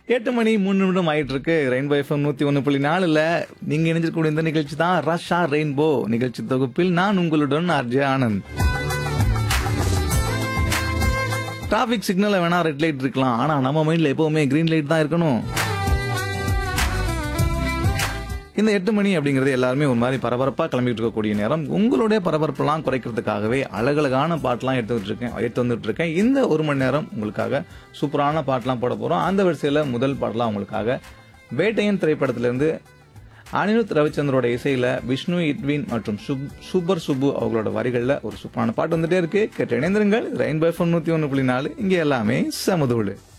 எட்டு மணி மூணு நிமிடம் ஆயிட்டு இருக்கு ரெயின்போ எஃப்எம் நூத்தி ஒன்னு புள்ளி நாலுல நீங்க இணைஞ்சிருக்கக்கூடிய இந்த நிகழ்ச்சி தான் ரஷ்ஷா ரெயின்போ நிகழ்ச்சி தொகுப்பில் நான் உங்களுடன் ஆர்ஜே ஆனந்த் டிராபிக் சிக்னல்ல வேணா ரெட் லைட் இருக்கலாம் ஆனா நம்ம மைண்ட்ல எப்பவுமே கிரீன் லைட் தான் இருக்கணும் இந்த எட்டு மணி அப்படிங்கிறது எல்லாருமே ஒரு மாதிரி பரபரப்பாக கிளம்பிட்டு இருக்கக்கூடிய நேரம் உங்களுடைய பரபரப்பெல்லாம் குறைக்கிறதுக்காகவே அழகழகான பாட்டெல்லாம் எடுத்து வந்துட்டு இருக்கேன் எடுத்து வந்துட்டு இருக்கேன் இந்த ஒரு மணி நேரம் உங்களுக்காக சூப்பரான பாட்டெல்லாம் போட போகிறோம் அந்த வரிசையில் முதல் பாட்டெல்லாம் உங்களுக்காக வேட்டையன் திரைப்படத்திலிருந்து அனிருத் ரவிச்சந்திரோட இசையில விஷ்ணு இட்வின் மற்றும் சுப்- சூப்பர் சுப்பு அவங்களோட வரிகளில் ஒரு சூப்பரான பாட்டு வந்துட்டே இருக்கு கேட்டு இணைந்திருங்கள் ரெயின்போ எஃப்எம் நூற்றி ஒன்று புள்ளி நாலு இங்கே எல்லாமே சமதூளு